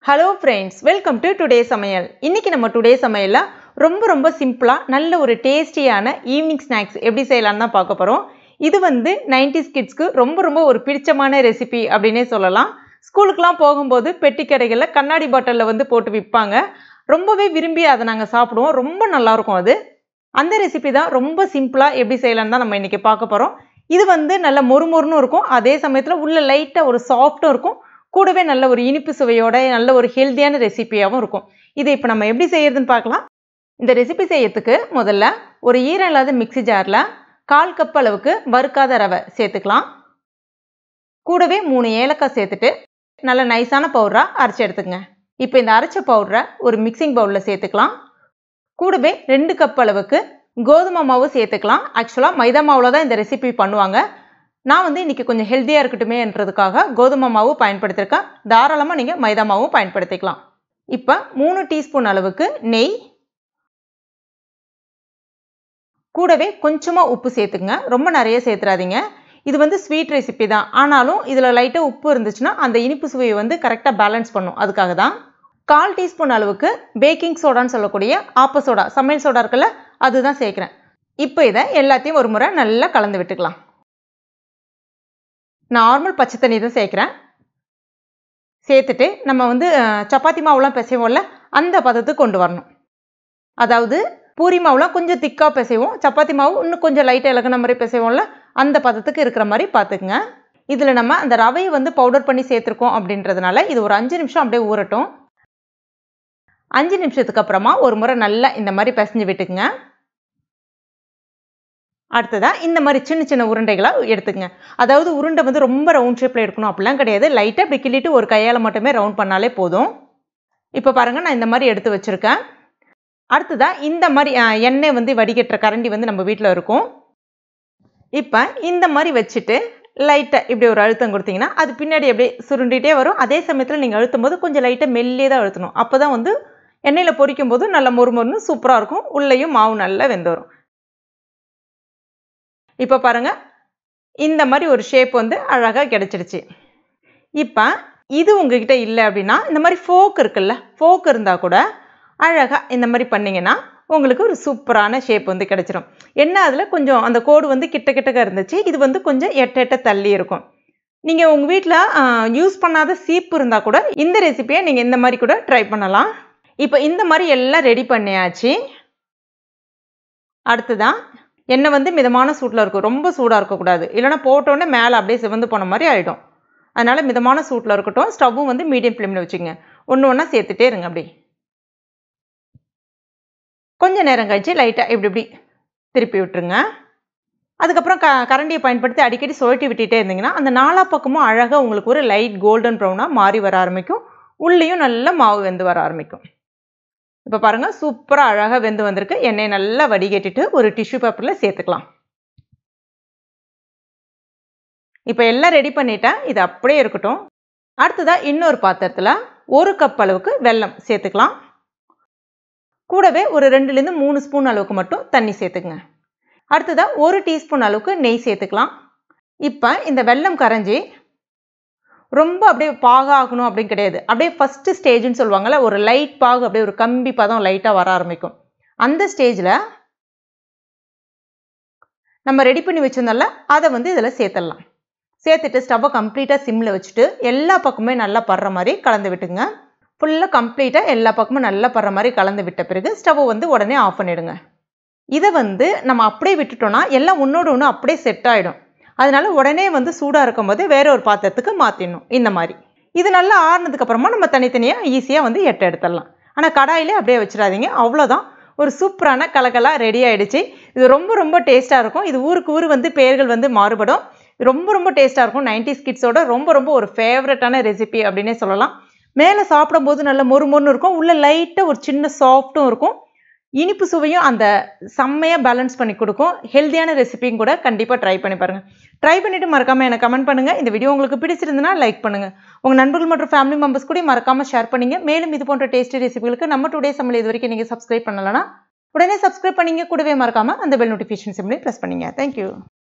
hello friends welcome to today சமையல் இன்னைக்கு நம்ம டுடே சமையலில் ரொம்ப ரொம்ப சிம்பிளாக நல்ல ஒரு டேஸ்டியான ஈவினிங் ஸ்நாக்ஸ் எப்படி செய்யலாம்னு தான் பார்க்க போகிறோம் இது வந்து நைன்டிஸ் கிட்ஸ்க்கு ரொம்ப ரொம்ப ஒரு பிடிச்சமான ரெசிபி அப்படின்னே சொல்லலாம் ஸ்கூலுக்குலாம் போகும்போது பெட்டி கடைகளில் கண்ணாடி பாட்டிலில் வந்து போட்டு விற்பாங்க ரொம்பவே விரும்பி அதை நாங்கள் சாப்பிடுவோம் ரொம்ப நல்லாயிருக்கும் அது அந்த ரெசிபி தான் ரொம்ப சிம்பிளாக எப்படி செய்யலாம்னு தான் நம்ம இன்றைக்கி பார்க்க போகிறோம் இது வந்து நல்ல மொறுமொறுன்னு இருக்கும் அதே சமயத்தில் உள்ள லைட்டாக ஒரு சாஃப்ட்டும் இருக்கும் கூடவே நல்ல ஒரு இனிப்பு சுவையோட நல்ல ஒரு ஹெல்த்தியான ரெசிபியாகவும் இருக்கும் இதை இப்போ நம்ம எப்படி செய்யறதுன்னு பார்க்கலாம் இந்த ரெசிபி செய்யறதுக்கு முதல்ல ஒரு ஈரம் இல்லாத மிக்சி ஜாரில் கால் கப் அளவுக்கு வறுக்காத ரவை சேர்த்துக்கலாம் கூடவே மூணு ஏலக்காய் சேர்த்துட்டு நல்ல நைஸான பவுடராக அரைச்சி எடுத்துக்கங்க இப்போ இந்த அரைச்ச பவுடரை ஒரு மிக்சிங் பவுலில் சேர்த்துக்கலாம் கூடவே ரெண்டு கப் அளவுக்கு கோதுமை மாவு சேர்த்துக்கலாம் ஆக்சுவலாக மைதா மாவில் தான் இந்த ரெசிபி பண்ணுவாங்க நான் வந்து இன்றைக்கி கொஞ்சம் ஹெல்த்தியாக இருக்கட்டுமேன்றதுக்காக கோதுமை மாவு பயன்படுத்தியிருக்கேன் தாராளமாக நீங்கள் மைதா மாவும் பயன்படுத்திக்கலாம் இப்போ மூணு டீஸ்பூன் அளவுக்கு நெய் கூடவே கொஞ்சமாக உப்பு சேர்த்துக்குங்க ரொம்ப நிறைய சேர்த்துறாதீங்க இது வந்து ஸ்வீட் ரெசிபி தான் ஆனாலும் இதில் லைட்டாக உப்பு இருந்துச்சுன்னா அந்த இனிப்பு சுவையை வந்து கரெக்டாக பேலன்ஸ் பண்ணும் அதுக்காக தான் கால் டீஸ்பூன் அளவுக்கு பேக்கிங் சோடான்னு சொல்லக்கூடிய ஆப்ப சோடா சமையல் சோடா இருக்குல்ல அதுதான் சேர்க்குறேன் இப்போ இதை எல்லாத்தையும் ஒரு முறை நல்லா கலந்து விட்டுக்கலாம் நார்மல் பச்சை தண்ணி தான் சேர்க்குறேன் சேர்த்துட்டு நம்ம வந்து சப்பாத்தி மாவுலாம் பிசைவோம்ல அந்த பதத்துக்கு கொண்டு வரணும் அதாவது பூரி மாவுலாம் கொஞ்சம் திக்காக பிசைவோம் சப்பாத்தி மாவு இன்னும் கொஞ்சம் லைட்டாக இலகுன மாதிரி பிசைவோம்ல அந்த பதத்துக்கு இருக்கிற மாதிரி பார்த்துக்குங்க இதில் நம்ம அந்த ரவையை வந்து பவுடர் பண்ணி சேர்த்துருக்கோம் அப்படின்றதுனால இது ஒரு அஞ்சு நிமிஷம் அப்படியே ஊறட்டும் அஞ்சு நிமிஷத்துக்கு அப்புறமா ஒரு முறை நல்லா இந்த மாதிரி பிசைஞ்சு விட்டுக்குங்க அடுத்ததாக இந்த மாதிரி சின்ன சின்ன உருண்டைகளாக எடுத்துக்கங்க அதாவது உருண்டை வந்து ரொம்ப ரவுண்ட் ஷேப்பில் எடுக்கணும் அப்படிலாம் கிடையாது லைட்டாக இப்படி கிள்ளிட்டு ஒரு கையால் மட்டுமே ரவுண்ட் பண்ணாலே போதும் இப்போ பாருங்கள் நான் இந்த மாதிரி எடுத்து வச்சுருக்கேன் அடுத்ததாக இந்த மாதிரி எண்ணெய் வந்து வடிகட்டுற கரண்டி வந்து நம்ம வீட்டில் இருக்கும் இப்போ இந்த மாதிரி வச்சுட்டு லைட்டாக இப்படி ஒரு அழுத்தம் கொடுத்தீங்கன்னா அது பின்னாடி அப்படியே சுருண்டிகிட்டே வரும் அதே சமயத்தில் நீங்கள் அழுத்தும் போது கொஞ்சம் லைட்டாக மெல்லியே தான் அழுத்தணும் அப்போ தான் வந்து எண்ணெயில் பொரிக்கும் போது நல்ல மொறுமொறுன்னு சூப்பராக இருக்கும் உள்ளேயும் மாவு நல்லா வெந்து வரும் இப்போ பாருங்கள் இந்த மாதிரி ஒரு ஷேப் வந்து அழகாக கிடச்சிடுச்சு இப்போ இது உங்ககிட்ட இல்லை அப்படின்னா இந்த மாதிரி ஃபோக் இருக்குல்ல ஃபோக் இருந்தால் கூட அழகாக இந்த மாதிரி பண்ணிங்கன்னா உங்களுக்கு ஒரு சூப்பரான ஷேப் வந்து கிடச்சிரும் என்ன அதில் கொஞ்சம் அந்த கோடு வந்து கிட்ட கிட்டக்க இருந்துச்சு இது வந்து கொஞ்சம் எட்ட எட்ட தள்ளி இருக்கும் நீங்கள் உங்கள் வீட்டில் யூஸ் பண்ணாத சீப்பு இருந்தால் கூட இந்த ரெசிப்பியை நீங்கள் இந்த மாதிரி கூட ட்ரை பண்ணலாம் இப்போ இந்த மாதிரி எல்லாம் ரெடி பண்ணியாச்சு அடுத்துதான் எண்ணெய் வந்து மிதமான சூட்டில் இருக்கும் ரொம்ப சூடாக இருக்கக்கூடாது இல்லைனா போட்டோன்னே மேலே அப்படியே சிவந்து போன மாதிரி ஆகிடும் அதனால் மிதமான சூட்டில் இருக்கட்டும் ஸ்டவ்வும் வந்து மீடியம் ஃப்ளேமில் வச்சுங்க ஒன்று ஒன்றா சேர்த்துட்டே இருங்க அப்படி கொஞ்சம் நேரம் கழிச்சு லைட்டாக இப்படி இப்படி திருப்பி விட்டுருங்க அதுக்கப்புறம் க கரண்டியை பயன்படுத்தி அடிக்கடி சுழட்டி விட்டுட்டே இருந்தீங்கன்னா அந்த நாலா பக்கமும் அழகாக உங்களுக்கு ஒரு லைட் கோல்டன் ப்ரௌனாக மாறி வர ஆரம்பிக்கும் உள்ளேயும் நல்லா மாவு வெந்து வர ஆரம்பிக்கும் இப்போ பாருங்கள் சூப்பராக அழகாக வெந்து வந்திருக்கு எண்ணெய் நல்லா வடிகட்டிட்டு ஒரு டிஷ்யூ பேப்பரில் சேர்த்துக்கலாம் இப்போ எல்லாம் ரெடி பண்ணிட்டேன் இது அப்படியே இருக்கட்டும் அடுத்ததாக இன்னொரு பாத்திரத்தில் ஒரு கப் அளவுக்கு வெல்லம் சேர்த்துக்கலாம் கூடவே ஒரு ரெண்டுலேருந்து மூணு ஸ்பூன் அளவுக்கு மட்டும் தண்ணி சேர்த்துக்குங்க அடுத்ததாக ஒரு டீஸ்பூன் அளவுக்கு நெய் சேர்த்துக்கலாம் இப்போ இந்த வெல்லம் கரைஞ்சி ரொம்ப அப்படியே பாக ஆகணும் அப்படின்னு கிடையாது அப்படியே ஃபஸ்ட்டு ஸ்டேஜ்னு சொல்லுவாங்கள்ல ஒரு லைட் பாகு அப்படியே ஒரு கம்பி பதம் லைட்டாக வர ஆரம்பிக்கும் அந்த ஸ்டேஜில் நம்ம ரெடி பண்ணி வச்சிருந்தோம்ல அதை வந்து இதில் சேர்த்துடலாம் சேர்த்துட்டு ஸ்டவ்வை கம்ப்ளீட்டாக சிம்மில் வச்சுட்டு எல்லா பக்கமே நல்லா படுற மாதிரி கலந்து விட்டுங்க ஃபுல்லாக கம்ப்ளீட்டாக எல்லா பக்கமும் நல்லா படுற மாதிரி கலந்து விட்ட பிறகு ஸ்டவ்வை வந்து உடனே ஆஃப் பண்ணிவிடுங்க இதை வந்து நம்ம அப்படியே விட்டுட்டோம்னா எல்லாம் ஒன்றோடு ஒன்று அப்படியே செட் ஆகிடும் அதனால உடனே வந்து சூடாக இருக்கும் போது வேற ஒரு பாத்திரத்துக்கு மாற்றிடணும் இந்த மாதிரி இது நல்லா ஆறுனதுக்கப்புறமா நம்ம தனித்தனியாக ஈஸியாக வந்து எட்ட எடுத்துடலாம் ஆனால் கடாயிலே அப்படியே வச்சிடாதீங்க அவ்வளோதான் ஒரு சூப்பரான கலக்கலாக ரெடி ஆகிடுச்சு இது ரொம்ப ரொம்ப டேஸ்ட்டாக இருக்கும் இது ஊருக்கு ஊர் வந்து பேர்கள் வந்து மாறுபடும் ரொம்ப ரொம்ப டேஸ்ட்டாக இருக்கும் நைன்டிஸ் கிட்ஸோட ரொம்ப ரொம்ப ஒரு ஃபேவரட்டான ரெசிபி அப்படின்னே சொல்லலாம் மேலே சாப்பிடும்போது நல்ல மொறு மொறுன்னு இருக்கும் உள்ளே லைட்டாக ஒரு சின்ன சாஃப்ட்டும் இருக்கும் இனிப்பு சுவையும் அந்த செம்மையாக பேலன்ஸ் பண்ணி கொடுக்கும் ஹெல்த்தியான ரெசிபியும் கூட கண்டிப்பாக ட்ரை பண்ணி பாருங்கள் ட்ரை பண்ணிவிட்டு மறக்காமல் எனக்கு கமெண்ட் பண்ணுங்கள் இந்த வீடியோ உங்களுக்கு பிடிச்சிருந்துன்னா லைக் பண்ணுங்கள் உங்கள் நண்பர்கள் மற்றும் ஃபேமிலி மெம்பர்ஸ் கூட மறக்காமல் ஷேர் பண்ணிங்க மேலும் இது போன்ற டேஸ்டி ரெசிபிகளுக்கு நம்ம டுடே சமையல் இது வரைக்கும் நீங்கள் சப்ஸ்கிரைப் பண்ணலன்னா உடனே சப்ஸ்கிரைப் பண்ணிங்க கூடவே மறக்காமல் அந்த பெல் நோட்டிஃபிகேஷன் சிம்லேயும் ப்ரெஸ் பண்ணிங்க தேங்க்யூ